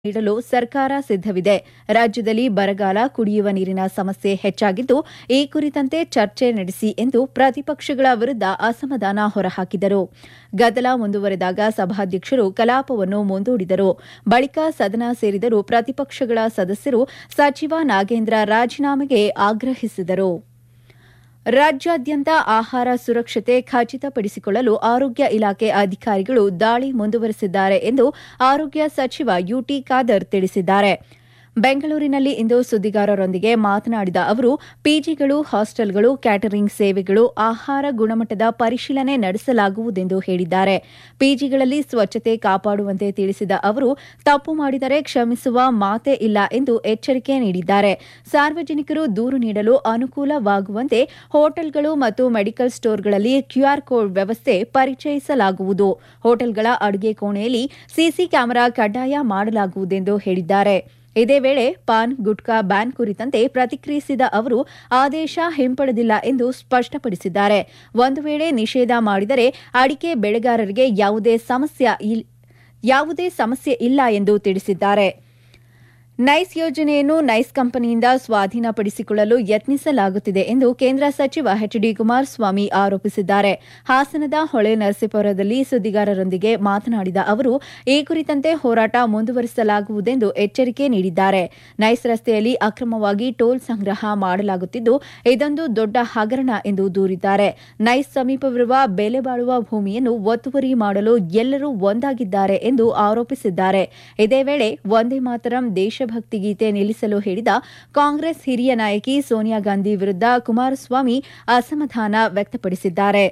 ನೀಡಲು ಸರ್ಕಾರ ಸಿದ್ದವಿದೆ ರಾಜ್ಯದಲ್ಲಿ ಬರಗಾಲ ಕುಡಿಯುವ ನೀರಿನ ಸಮಸ್ಯೆ ಹೆಚ್ಚಾಗಿದ್ದು ಈ ಕುರಿತಂತೆ ಚರ್ಚೆ ನಡೆಸಿ ಎಂದು ಪ್ರತಿಪಕ್ಷಗಳ ವಿರುದ್ಧ ಅಸಮಾಧಾನ ಹೊರಹಾಕಿದರು ಗದ್ದಲ ಮುಂದುವರೆದಾಗ ಸಭಾಧ್ಯಕ್ಷರು ಕಲಾಪವನ್ನು ಮುಂದೂಡಿದರು ಬಳಿಕ ಸದನ ಸೇರಿದರೂ ಪ್ರತಿಪಕ್ಷಗಳ ಸದಸ್ಯರು ಸಚಿವ ನಾಗೇಂದ್ರ ರಾಜೀನಾಮೆಗೆ ಆಗ್ರಹಿಸಿದರು ರಾಜ್ಯಾದ್ಯಂತ ಆಹಾರ ಸುರಕ್ಷತೆ ಖಚಿತಪಡಿಸಿಕೊಳ್ಳಲು ಆರೋಗ್ಯ ಇಲಾಖೆ ಅಧಿಕಾರಿಗಳು ದಾಳಿ ಮುಂದುವರೆಸಿದ್ದಾರೆ ಎಂದು ಆರೋಗ್ಯ ಸಚಿವ ಯುಟಿ ಖಾದರ್ ತಿಳಿಸಿದ್ದಾರೆ ಬೆಂಗಳೂರಿನಲ್ಲಿ ಇಂದು ಸುದ್ದಿಗಾರರೊಂದಿಗೆ ಮಾತನಾಡಿದ ಅವರು ಪಿಜಿಗಳು ಹಾಸ್ಟೆಲ್ಗಳು ಕ್ಯಾಟರಿಂಗ್ ಸೇವೆಗಳು ಆಹಾರ ಗುಣಮಟ್ಟದ ಪರಿಶೀಲನೆ ನಡೆಸಲಾಗುವುದೆಂದು ಹೇಳಿದ್ದಾರೆ ಪಿಜಿಗಳಲ್ಲಿ ಸ್ವಚ್ಛತೆ ಕಾಪಾಡುವಂತೆ ತಿಳಿಸಿದ ಅವರು ತಪ್ಪು ಮಾಡಿದರೆ ಕ್ಷಮಿಸುವ ಮಾತೇ ಇಲ್ಲ ಎಂದು ಎಚ್ಚರಿಕೆ ನೀಡಿದ್ದಾರೆ ಸಾರ್ವಜನಿಕರು ದೂರು ನೀಡಲು ಅನುಕೂಲವಾಗುವಂತೆ ಹೋಟೆಲ್ಗಳು ಮತ್ತು ಮೆಡಿಕಲ್ ಸ್ಟೋರ್ಗಳಲ್ಲಿ ಕ್ಯೂಆರ್ ಕೋಡ್ ವ್ಯವಸ್ಥೆ ಪರಿಚಯಿಸಲಾಗುವುದು ಹೋಟೆಲ್ಗಳ ಅಡುಗೆ ಕೋಣೆಯಲ್ಲಿ ಸಿಸಿ ಕ್ಯಾಮೆರಾ ಕಡ್ಡಾಯ ಮಾಡಲಾಗುವುದೆಂದು ಹೇಳಿದ್ದಾರೆ ಇದೇ ವೇಳೆ ಪಾನ್ ಗುಟ್ಕಾ ಬ್ಯಾನ್ ಕುರಿತಂತೆ ಪ್ರತಿಕ್ರಿಯಿಸಿದ ಅವರು ಆದೇಶ ಹಿಂಪಡೆದಿಲ್ಲ ಎಂದು ಸ್ಪಷ್ಟಪಡಿಸಿದ್ದಾರೆ ಒಂದು ವೇಳೆ ನಿಷೇಧ ಮಾಡಿದರೆ ಅಡಿಕೆ ಬೆಳೆಗಾರರಿಗೆ ಯಾವುದೇ ಸಮಸ್ಯೆ ಇಲ್- ಯಾವುದೇ ಸಮಸ್ಯೆ ಇಲ್ಲ ಎಂದು ತಿಳಿಸಿದ್ದಾರೆ ನೈಸ್ ಯೋಜನೆಯನ್ನು ನೈಸ್ ಕಂಪನಿಯಿಂದ ಸ್ವಾಧೀನಪಡಿಸಿಕೊಳ್ಳಲು ಯತ್ನಿಸಲಾಗುತ್ತಿದೆ ಎಂದು ಕೇಂದ್ರ ಸಚಿವ ಎಚ್ ಡಿ ಕುಮಾರಸ್ವಾಮಿ ಆರೋಪಿಸಿದ್ದಾರೆ ಹಾಸನದ ಹೊಳೆ ನರಸೀಪುರದಲ್ಲಿ ಸುದ್ದಿಗಾರರೊಂದಿಗೆ ಮಾತನಾಡಿದ ಅವರು ಈ ಕುರಿತಂತೆ ಹೋರಾಟ ಮುಂದುವರಿಸಲಾಗುವುದೆಂದು ಎಚ್ಚರಿಕೆ ನೀಡಿದ್ದಾರೆ ನೈಸ್ ರಸ್ತೆಯಲ್ಲಿ ಅಕ್ರಮವಾಗಿ ಟೋಲ್ ಸಂಗ್ರಹ ಮಾಡಲಾಗುತ್ತಿದ್ದು ಇದೊಂದು ದೊಡ್ಡ ಹಗರಣ ಎಂದು ದೂರಿದ್ದಾರೆ ನೈಸ್ ಸಮೀಪವಿರುವ ಬೆಲೆ ಬಾಳುವ ಭೂಮಿಯನ್ನು ಒತ್ತುವರಿ ಮಾಡಲು ಎಲ್ಲರೂ ಒಂದಾಗಿದ್ದಾರೆ ಎಂದು ಆರೋಪಿಸಿದ್ದಾರೆ ಇದೇ ವೇಳೆ ವಂದೇ ಮಾತರಂ ದೇಶಭಕ್ತಿ ಗೀತೆ ನಿಲ್ಲಿಸಲು ಹೇಳಿದ ಕಾಂಗ್ರೆಸ್ ಹಿರಿಯ ನಾಯಕಿ ಸೋನಿಯಾ ಗಾಂಧಿ ವಿರುದ್ಧ ಕುಮಾರಸ್ವಾಮಿ ಅಸಮಾಧಾನ ವ್ಯಕ್ತಪಡಿಸಿದ್ದಾರೆ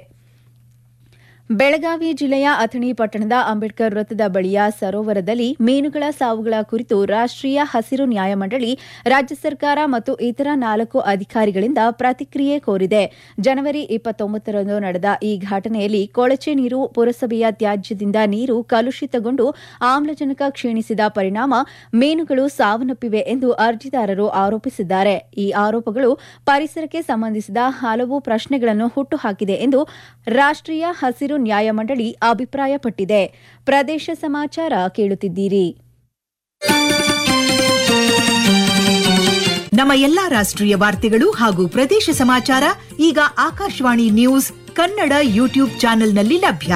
ಬೆಳಗಾವಿ ಜಿಲ್ಲೆಯ ಅಥಣಿ ಪಟ್ಟಣದ ಅಂಬೇಡ್ಕರ್ ವೃತ್ತದ ಬಳಿಯ ಸರೋವರದಲ್ಲಿ ಮೀನುಗಳ ಸಾವುಗಳ ಕುರಿತು ರಾಷ್ಟ್ರೀಯ ಹಸಿರು ನ್ಯಾಯಮಂಡಳಿ ರಾಜ್ಯ ಸರ್ಕಾರ ಮತ್ತು ಇತರ ನಾಲ್ಕು ಅಧಿಕಾರಿಗಳಿಂದ ಪ್ರತಿಕ್ರಿಯೆ ಕೋರಿದೆ ಜನವರಿ ಇಪ್ಪತ್ತೊಂಬತ್ತರಂದು ನಡೆದ ಈ ಘಟನೆಯಲ್ಲಿ ಕೊಳಚೆ ನೀರು ಪುರಸಭೆಯ ತ್ಯಾಜ್ಯದಿಂದ ನೀರು ಕಲುಷಿತಗೊಂಡು ಆಮ್ಲಜನಕ ಕ್ಷೀಣಿಸಿದ ಪರಿಣಾಮ ಮೀನುಗಳು ಸಾವನ್ನಪ್ಪಿವೆ ಎಂದು ಅರ್ಜಿದಾರರು ಆರೋಪಿಸಿದ್ದಾರೆ ಈ ಆರೋಪಗಳು ಪರಿಸರಕ್ಕೆ ಸಂಬಂಧಿಸಿದ ಹಲವು ಪ್ರಶ್ನೆಗಳನ್ನು ಹುಟ್ಟುಹಾಕಿದೆ ಎಂದು ರಾಷ್ಟ್ರೀಯ ಹಸಿರು ನ್ಯಾಯಮಂಡಳಿ ಅಭಿಪ್ರಾಯಪಟ್ಟಿದೆ ಪ್ರದೇಶ ಸಮಾಚಾರ ಕೇಳುತ್ತಿದ್ದೀರಿ ನಮ್ಮ ಎಲ್ಲಾ ರಾಷ್ಟ್ರೀಯ ವಾರ್ತೆಗಳು ಹಾಗೂ ಪ್ರದೇಶ ಸಮಾಚಾರ ಈಗ ಆಕಾಶವಾಣಿ ನ್ಯೂಸ್ ಕನ್ನಡ ಯೂಟ್ಯೂಬ್ ಚಾನೆಲ್ನಲ್ಲಿ ಲಭ್ಯ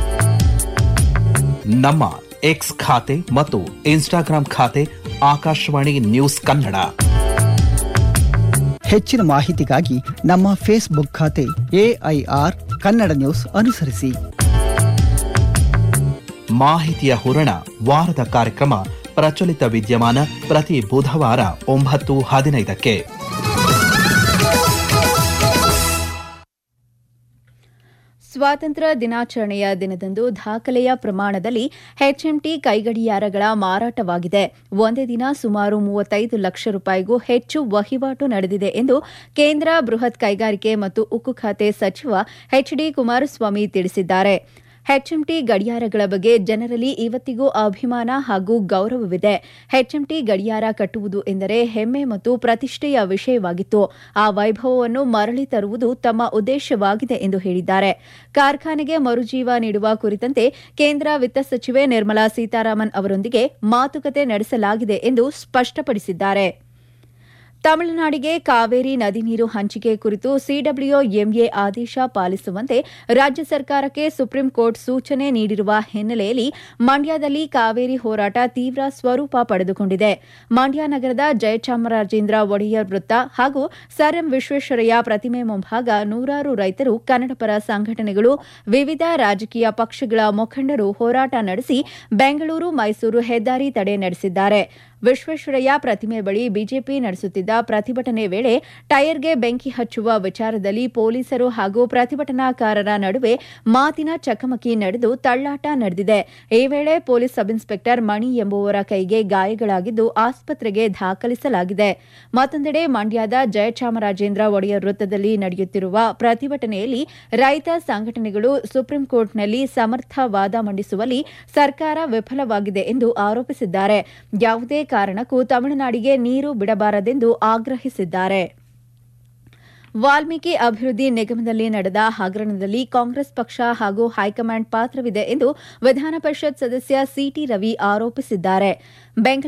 ನಮ್ಮ ಎಕ್ಸ್ ಖಾತೆ ಮತ್ತು ಇನ್ಸ್ಟಾಗ್ರಾಂ ಖಾತೆ ಆಕಾಶವಾಣಿ ನ್ಯೂಸ್ ಕನ್ನಡ ಹೆಚ್ಚಿನ ಮಾಹಿತಿಗಾಗಿ ನಮ್ಮ ಫೇಸ್ಬುಕ್ ಖಾತೆ ಎಐಆರ್ ಕನ್ನಡ ನ್ಯೂಸ್ ಅನುಸರಿಸಿ ಮಾಹಿತಿಯ ಹೂರಣ ವಾರದ ಕಾರ್ಯಕ್ರಮ ಪ್ರಚಲಿತ ವಿದ್ಯಮಾನ ಪ್ರತಿ ಬುಧವಾರ ಒಂಬತ್ತು ಹದಿನೈದಕ್ಕೆ ಸ್ವಾತಂತ್ರ್ಯ ದಿನಾಚರಣೆಯ ದಿನದಂದು ದಾಖಲೆಯ ಪ್ರಮಾಣದಲ್ಲಿ ಎಚ್ಎಂಟಿ ಕೈಗಡಿಯಾರಗಳ ಮಾರಾಟವಾಗಿದೆ ಒಂದೇ ದಿನ ಸುಮಾರು ಮೂವತ್ತೈದು ಲಕ್ಷ ರೂಪಾಯಿಗೂ ಹೆಚ್ಚು ವಹಿವಾಟು ನಡೆದಿದೆ ಎಂದು ಕೇಂದ್ರ ಬೃಹತ್ ಕೈಗಾರಿಕೆ ಮತ್ತು ಉಕ್ಕು ಖಾತೆ ಸಚಿವ ಎಚ್ ಡಿ ಕುಮಾರಸ್ವಾಮಿ ತಿಳಿಸಿದ್ದಾರೆ ಎಚ್ಎಂಟಿ ಗಡಿಯಾರಗಳ ಬಗ್ಗೆ ಜನರಲ್ಲಿ ಇವತ್ತಿಗೂ ಅಭಿಮಾನ ಹಾಗೂ ಗೌರವವಿದೆ ಎಚ್ಎಂಟಿ ಗಡಿಯಾರ ಕಟ್ಟುವುದು ಎಂದರೆ ಹೆಮ್ಮೆ ಮತ್ತು ಪ್ರತಿಷ್ಠೆಯ ವಿಷಯವಾಗಿತ್ತು ಆ ವೈಭವವನ್ನು ಮರಳಿ ತರುವುದು ತಮ್ಮ ಉದ್ದೇಶವಾಗಿದೆ ಎಂದು ಹೇಳಿದ್ದಾರೆ ಕಾರ್ಖಾನೆಗೆ ಮರುಜೀವ ನೀಡುವ ಕುರಿತಂತೆ ಕೇಂದ್ರ ವಿತ್ತ ಸಚಿವೆ ನಿರ್ಮಲಾ ಸೀತಾರಾಮನ್ ಅವರೊಂದಿಗೆ ಮಾತುಕತೆ ನಡೆಸಲಾಗಿದೆ ಎಂದು ಸ್ಪಷ್ಟಪಡಿಸಿದ್ದಾರೆ ತಮಿಳುನಾಡಿಗೆ ಕಾವೇರಿ ನದಿ ನೀರು ಹಂಚಿಕೆ ಕುರಿತು ಸಿಡಬ್ಲ್ಯೂಎಂಎ ಆದೇಶ ಪಾಲಿಸುವಂತೆ ರಾಜ್ಯ ಸರ್ಕಾರಕ್ಕೆ ಸುಪ್ರೀಂ ಕೋರ್ಟ್ ಸೂಚನೆ ನೀಡಿರುವ ಹಿನ್ನೆಲೆಯಲ್ಲಿ ಮಂಡ್ಯದಲ್ಲಿ ಕಾವೇರಿ ಹೋರಾಟ ತೀವ್ರ ಸ್ವರೂಪ ಪಡೆದುಕೊಂಡಿದೆ ಮಂಡ್ಯ ನಗರದ ಜಯಚಾಮರಾಜೇಂದ್ರ ಒಡೆಯರ್ ವೃತ್ತ ಹಾಗೂ ಸರ್ ಎಂ ವಿಶ್ವೇಶ್ವರಯ್ಯ ಪ್ರತಿಮೆ ಮುಂಭಾಗ ನೂರಾರು ರೈತರು ಕನ್ನಡಪರ ಸಂಘಟನೆಗಳು ವಿವಿಧ ರಾಜಕೀಯ ಪಕ್ಷಗಳ ಮುಖಂಡರು ಹೋರಾಟ ನಡೆಸಿ ಬೆಂಗಳೂರು ಮೈಸೂರು ಹೆದ್ದಾರಿ ತಡೆ ನಡೆಸಿದ್ದಾರೆ ವಿಶ್ವೇಶ್ವರಯ್ಯ ಪ್ರತಿಮೆ ಬಳಿ ಬಿಜೆಪಿ ನಡೆಸುತ್ತಿದ್ದ ಪ್ರತಿಭಟನೆ ವೇಳೆ ಟೈರ್ಗೆ ಬೆಂಕಿ ಹಚ್ಚುವ ವಿಚಾರದಲ್ಲಿ ಪೊಲೀಸರು ಹಾಗೂ ಪ್ರತಿಭಟನಾಕಾರರ ನಡುವೆ ಮಾತಿನ ಚಕಮಕಿ ನಡೆದು ತಳ್ಳಾಟ ನಡೆದಿದೆ ಈ ವೇಳೆ ಪೊಲೀಸ್ ಸಬ್ ಇನ್ಸ್ಪೆಕ್ಟರ್ ಮಣಿ ಎಂಬುವರ ಕೈಗೆ ಗಾಯಗಳಾಗಿದ್ದು ಆಸ್ಪತ್ರೆಗೆ ದಾಖಲಿಸಲಾಗಿದೆ ಮತ್ತೊಂದೆಡೆ ಮಂಡ್ಯದ ಜಯಚಾಮರಾಜೇಂದ್ರ ಒಡೆಯರ್ ವೃತ್ತದಲ್ಲಿ ನಡೆಯುತ್ತಿರುವ ಪ್ರತಿಭಟನೆಯಲ್ಲಿ ರೈತ ಸಂಘಟನೆಗಳು ಸುಪ್ರೀಂ ಕೋರ್ಟ್ನಲ್ಲಿ ಸಮರ್ಥ ವಾದ ಮಂಡಿಸುವಲ್ಲಿ ಸರ್ಕಾರ ವಿಫಲವಾಗಿದೆ ಎಂದು ಆರೋಪಿಸಿದ್ದಾರೆ ಯಾವುದೇ ಕಾರಣಕ್ಕೂ ತಮಿಳುನಾಡಿಗೆ ನೀರು ಬಿಡಬಾರದೆಂದು ಆಗ್ರಹಿಸಿದ್ದಾರೆ ವಾಲ್ಮೀಕಿ ಅಭಿವೃದ್ಧಿ ನಿಗಮದಲ್ಲಿ ನಡೆದ ಹಗರಣದಲ್ಲಿ ಕಾಂಗ್ರೆಸ್ ಪಕ್ಷ ಹಾಗೂ ಹೈಕಮಾಂಡ್ ಪಾತ್ರವಿದೆ ಎಂದು ವಿಧಾನ ಪರಿಷತ್ ಸದಸ್ಯ ಸಿಟಿ ರವಿ ಆರೋಪಿಸಿದ್ದಾರೆ ಬೆಂಗಳೂರು